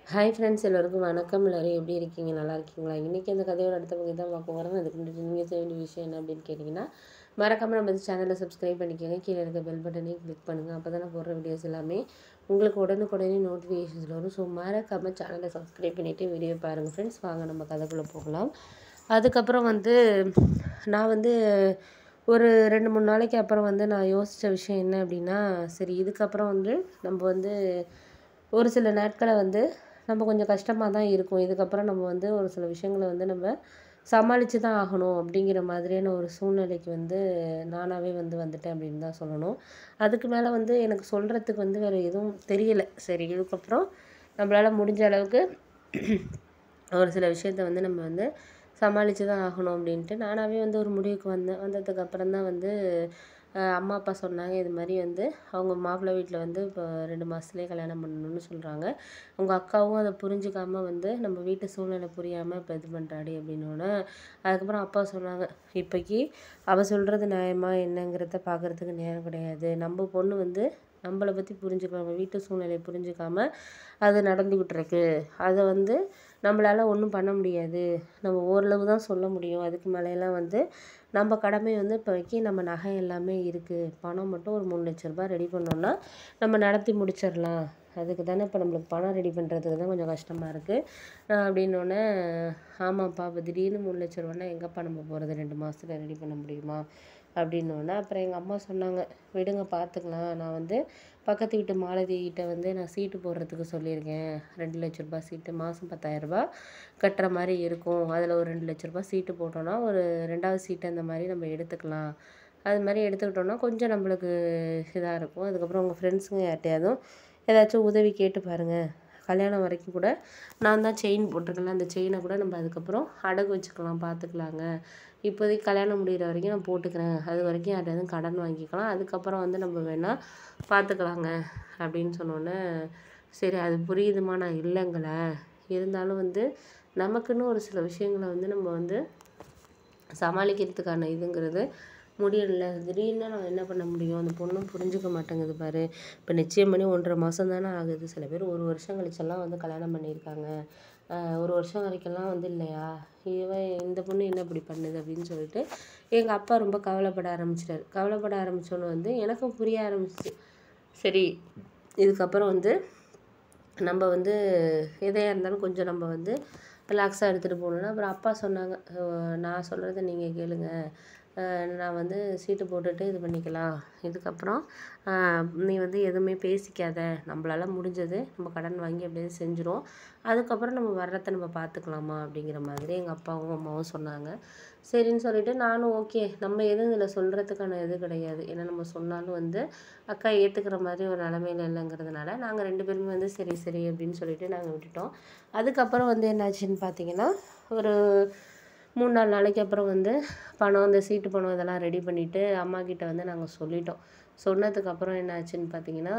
hi friends எல்லோருக்கும் வணக்கம் எல்லோரும் எப்படி இருக்கீங்க நல்லா இருக்கீங்களா இன்றைக்கி அந்த கதையோட அடுத்த பகுதி தான் பார்க்க போகிறோம் அதுக்கு முன்னாடி நீங்கள் செய்ய வேண்டிய விஷயம் என்ன அப்படின்னு கேட்டிங்கன்னா மறக்காமல் நம்ம சேனலை சப்ஸ்கிரைப் பண்ணிக்கோங்க கீழே இருக்க பெல் பட்டனையும் கிளிக் பண்ணுங்கள் அப்போ தான் நான் போடுற வீடியோஸ் எல்லாமே உங்களுக்கு உடனுக்குடனே நோட்டிஃபிகேஷன்ஸ் வரும் ஸோ மறக்காமல் சேனலை சப்ஸ்கிரைப் பண்ணிவிட்டு வீடியோ பாருங்கள் ஃப்ரெண்ட்ஸ் வாங்க நம்ம கதைக்குள்ளே போகலாம் அதுக்கப்புறம் வந்து நான் வந்து ஒரு ரெண்டு மூணு நாளைக்கு அப்புறம் வந்து நான் யோசித்த விஷயம் என்ன அப்படின்னா சரி இதுக்கப்புறம் வந்து நம்ம வந்து ஒரு சில நாட்களை வந்து நம்ம கொஞ்சம் கஷ்டமாக தான் இருக்கும் இதுக்கப்புறம் நம்ம வந்து ஒரு சில விஷயங்களை வந்து நம்ம சமாளித்து தான் ஆகணும் அப்படிங்கிற மாதிரியான ஒரு சூழ்நிலைக்கு வந்து நானாகவே வந்து வந்துட்டேன் அப்படின்னு தான் சொல்லணும் அதுக்கு மேலே வந்து எனக்கு சொல்கிறதுக்கு வந்து வேறு எதுவும் தெரியலை சரி இதுக்கப்புறம் நம்மளால் முடிஞ்ச அளவுக்கு ஒரு சில விஷயத்த வந்து நம்ம வந்து சமாளித்து தான் ஆகணும் அப்படின்ட்டு நானாகவே வந்து ஒரு முடிவுக்கு வந்தேன் வந்ததுக்கு அப்புறம் தான் வந்து அஹ், அம்மா அப்பா சொன்னாங்க இது மாதிரி வந்து அவங்க மாப்பிள்ளை வீட்டில் வந்து இப்போ ரெண்டு மாதத்துலேயே கல்யாணம் பண்ணணும்னு சொல்கிறாங்க உங்கள் அக்காவும் அதை புரிஞ்சுக்காம வந்து நம்ம வீட்டு சூழ்நிலை புரியாமல் இப்போ இது பண்ணுறாடி அப்படின்னோடனே அதுக்கப்புறம் அப்பா சொன்னாங்க இப்போக்கி அவள் சொல்கிறது நியாயமா என்னங்கிறத பார்க்குறதுக்கு நேரம் கிடையாது நம்ம பொண்ணு வந்து நம்மளை பற்றி புரிஞ்சுக்காம வீட்டு சூழ்நிலையை புரிஞ்சுக்காம அது நடந்துக்கிட்டு இருக்கு அதை வந்து நம்மளால் ஒன்றும் பண்ண முடியாது நம்ம ஓரளவு தான் சொல்ல முடியும் அதுக்கு மேலையெல்லாம் வந்து நம்ம கடமை வந்து இப்போதைக்கு நம்ம நகை எல்லாமே இருக்குது பணம் மட்டும் ஒரு மூணு லட்ச ரூபாய் ரெடி பண்ணோன்னா நம்ம நடத்தி முடிச்சிடலாம் அதுக்கு தானே இப்போ நம்மளுக்கு பணம் ரெடி பண்ணுறதுக்கு தான் கொஞ்சம் கஷ்டமாக இருக்குது அப்படின்னோடனே ஆமாப்பா இப்போ திடீர்னு மூணு லட்ச ரூபான்னா எங்கேப்பா நம்ம போகிறது ரெண்டு மாதத்துல ரெடி பண்ண முடியுமா அப்படின்னோடனே அப்புறம் எங்கள் அம்மா சொன்னாங்க விடுங்க பார்த்துக்கலாம் நான் வந்து பக்கத்து வீட்டு மாலதி கிட்ட வந்து நான் சீட்டு போடுறதுக்கு சொல்லியிருக்கேன் ரெண்டு லட்ச ரூபாய் சீட்டு மாதம் பத்தாயிரரூபா கட்டுற மாதிரி இருக்கும் அதில் ஒரு ரெண்டு லட்ச ரூபாய் சீட்டு போட்டோன்னா ஒரு ரெண்டாவது சீட்டு அந்த மாதிரி நம்ம எடுத்துக்கலாம் அது மாதிரி எடுத்துக்கிட்டோன்னா கொஞ்சம் நம்மளுக்கு இதாக இருக்கும் அதுக்கப்புறம் உங்கள் ஃப்ரெண்ட்ஸுங்க யார்கிட்டயாதும் ஏதாச்சும் உதவி கேட்டு பாருங்கள் கல்யாணம் வரைக்கும் கூட நான் தான் செயின் போட்டிருக்கேன்ல அந்த செயினை கூட நம்ம அதுக்கப்புறம் அடகு வச்சுக்கலாம் பார்த்துக்கலாங்க இப்போதைக்கு கல்யாணம் முடிகிற வரைக்கும் நான் போட்டுக்கிறேன் அது வரைக்கும் யார்கிட்டயாவது கடன் வாங்கிக்கலாம் அதுக்கப்புறம் வந்து நம்ம வேணால் பார்த்துக்கலாங்க அப்படின்னு சொன்னோன்னே சரி அது புரியுதுமா நான் இல்லைங்களே இருந்தாலும் வந்து நமக்குன்னு ஒரு சில விஷயங்களை வந்து நம்ம வந்து சமாளிக்கிறதுக்கான இதுங்கிறது முடியல திடீர்னு நான் என்ன பண்ண முடியும் அந்த பொண்ணும் புரிஞ்சுக்க மாட்டேங்குது பாரு இப்போ நிச்சயம் பண்ணி ஒன்றரை மாதம் தானே ஆகுது சில பேர் ஒரு வருஷம் கழிச்செல்லாம் வந்து கல்யாணம் பண்ணியிருக்காங்க ஆஹ் ஒரு வருஷம் வரைக்கும்லாம் வந்து இல்லையா இவன் இந்த பொண்ணு என்ன இப்படி பண்ணுது அப்படின்னு சொல்லிட்டு எங்கள் அப்பா ரொம்ப கவலைப்பட ஆரம்பிச்சிட்டாரு கவலைப்பட ஆரம்பிச்சோன்னு வந்து எனக்கும் புரிய ஆரம்பிச்சிச்சு சரி இதுக்கப்புறம் வந்து நம்ம வந்து எதையாக இருந்தாலும் கொஞ்சம் நம்ம வந்து ரிலாக்ஸாக எடுத்துகிட்டு போகணுன்னா அப்புறம் அப்பா சொன்னாங்க "அஹ் நான் சொல்கிறத நீங்கள் கேளுங்க அஹ் நான் வந்து சீட்டு போட்டுட்டு இது பண்ணிக்கலாம் இதுக்கப்புறம் அஹ் நீ வந்து எதுவுமே பேசிக்காத நம்மளால முடிஞ்சது நம்ம கடன் வாங்கி அப்படியே செஞ்சுரும் அதுக்கப்புறம் நம்ம வர்றதை நம்ம பார்த்துக்கலாமா அப்படிங்கிற மாதிரி எங்கள் அப்பாவும் அம்மாவும் சொன்னாங்க சரின்னு சொல்லிட்டு நானும் ஓகே நம்ம எதுவும் இதில் சொல்கிறதுக்கான இது கிடையாது ஏன்னா நம்ம சொன்னாலும் வந்து அக்கா ஏற்றுக்கிற மாதிரி ஒரு நிலமையில இல்லைங்கிறதுனால நாங்கள் ரெண்டு பேருமே வந்து சரி சரி அப்படின்னு சொல்லிட்டு நாங்கள் விட்டுட்டோம் அதுக்கப்புறம் வந்து என்னாச்சுன்னு பார்த்தீங்கன்னா ஒரு மூணு நாலு நாளைக்கு அப்புறம் வந்து பணம் இந்த சீட்டு பணம் இதெல்லாம் ரெடி பண்ணிவிட்டு அம்மா கிட்ட வந்து நாங்கள் சொல்லிட்டோம் சொன்னதுக்கப்புறம் என்ன ஆச்சுன்னு பார்த்தீங்கன்னா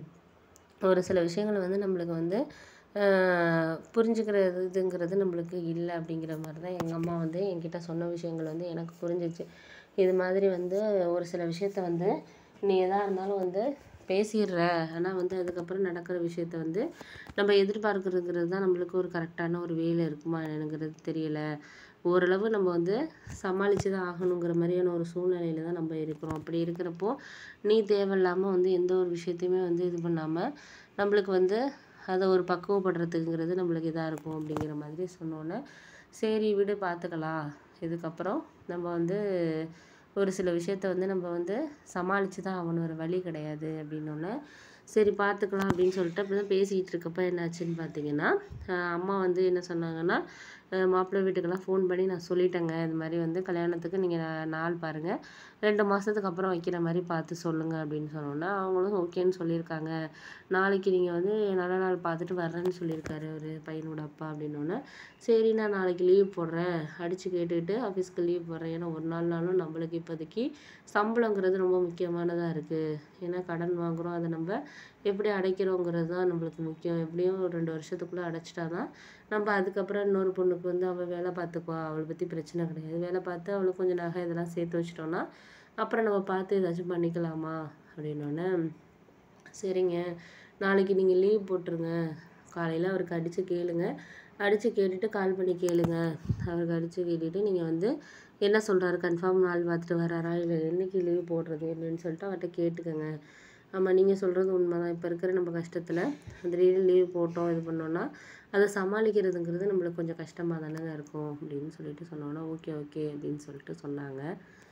ஒரு சில விஷயங்கள் வந்து நம்மளுக்கு வந்து ஆஹ், புரிஞ்சுக்கிற இது- இதுங்கிறது நம்மளுக்கு இல்லை அப்படிங்கிற மாதிரி தான் எங்கள் அம்மா வந்து என்கிட்ட சொன்ன விஷயங்கள் வந்து எனக்கு புரிஞ்சிச்சு இது மாதிரி வந்து ஒரு சில விஷயத்த வந்து நீ எதாக இருந்தாலும் வந்து பேசிடுற ஆனால் வந்து அதுக்கப்புறம் நடக்கிற விஷயத்த வந்து நம்ம எதிர்பார்க்குறதுங்கிறது தான் நம்மளுக்கு ஒரு கரெக்டான ஒரு வேலை இருக்குமா என்னங்கிறது தெரியல ஓரளவு நம்ம வந்து சமாளித்து தான் ஆகணுங்கிற மாதிரியான ஒரு சூழ்நிலையில தான் நம்ம இருக்கிறோம் அப்படி இருக்கிறப்போ நீ தேவையில்லாமல் வந்து எந்த ஒரு விஷயத்தையுமே வந்து இது பண்ணாமல் நம்மளுக்கு வந்து அதை ஒரு பக்குவப்படுறதுங்கிறது நம்மளுக்கு இதாக இருக்கும் அப்படிங்கிற மாதிரி சொன்னோன்னே சரி விடு பார்த்துக்கலாம் இதுக்கப்புறம் நம்ம வந்து ஒரு சில விஷயத்த வந்து நம்ம வந்து சமாளித்து தான் ஆகணும் வேறு வழி கிடையாது அப்படின்னோடனே சரி பார்த்துக்கலாம் அப்படின்னு சொல்லிட்டு அப்படி தான் பேசிக்கிட்டு இருக்கப்ப என்னாச்சுன்னு பார்த்தீங்கன்னா ஆஹ் அம்மா வந்து என்ன சொன்னாங்கன்னா ஆஹ் மாப்பிள்ளை வீட்டுக்கெல்லாம் ஃபோன் பண்ணி நான் சொல்லிட்டேங்க இது மாதிரி வந்து கல்யாணத்துக்கு நீங்கள் நாள் பாருங்கள் ரெண்டு மாதத்துக்கு அப்புறம் வைக்கிற மாதிரி பார்த்து சொல்லுங்கள் அப்படின்னு சொன்னோன்னா அவங்களும் ஓகேன்னு சொல்லியிருக்காங்க நாளைக்கு நீங்கள் வந்து நல்ல நாள் பார்த்துட்டு வர்றேன்னு சொல்லியிருக்காரு ஒரு பையனோட அப்பா அப்படின்னோடனே சரி நான் நாளைக்கு லீவ் போடுறேன் அடித்து கேட்டுக்கிட்டு ஆஃபீஸ்க்கு லீவ் போடுறேன் ஏன்னா ஒரு நாள் நாளும் நம்மளுக்கு இப்போதைக்கு சம்பளங்கிறது ரொம்ப முக்கியமானதாக இருக்குது ஏன்னா கடன் வாங்குகிறோம் அதை நம்ம எப்படி அடைக்கிறோங்கிறது தான் நம்மளுக்கு முக்கியம் எப்படியும் ஒரு ரெண்டு வருஷத்துக்குள்ளே அடைச்சிட்டா தான் நம்ம அதுக்கப்புறம் இன்னொரு பொண்ணுக்கு வந்து அவள் வேலை பார்த்துக்குவா அவளை பற்றி பிரச்சனை கிடையாது வேலை பார்த்து அவளுக்கு கொஞ்சம் நகை இதெல்லாம் சேர்த்து வச்சிட்டோன்னா அப்புறம் நம்ம பார்த்து ஏதாச்சும் பண்ணிக்கலாமா அப்படின்னோடனே சரிங்க நாளைக்கு நீங்கள் லீவ் போட்டுருங்க காலையில் அவருக்கு அடித்து கேளுங்க அடித்து கேட்டுட்டு கால் பண்ணி கேளுங்க அவருக்கு அடித்து கேட்டுட்டு நீங்கள் வந்து என்ன சொல்கிறாரு கன்ஃபார்ம் நாள் பார்த்துட்டு வராரா இல்லை என்னைக்கு லீவ் போடுறது என்னன்னு சொல்லிட்டு அவர்கிட்ட கேட்டுக்கோங்க ஆமாம் நீங்கள் சொல்கிறது உண்மை தான் இப்போ இருக்கிற நம்ம கஷ்டத்தில் திடீர்னு லீவ் போட்டோம் இது பண்ணோன்னா அதை சமாளிக்கிறதுங்கிறது நம்மளுக்கு கொஞ்சம் கஷ்டமாக தானேங்க இருக்கும் அப்படின்னு சொல்லிட்டு சொன்னோன்னா ஓகே ஓகே அப்படின்னு சொல்லிட்டு சொன்னாங்க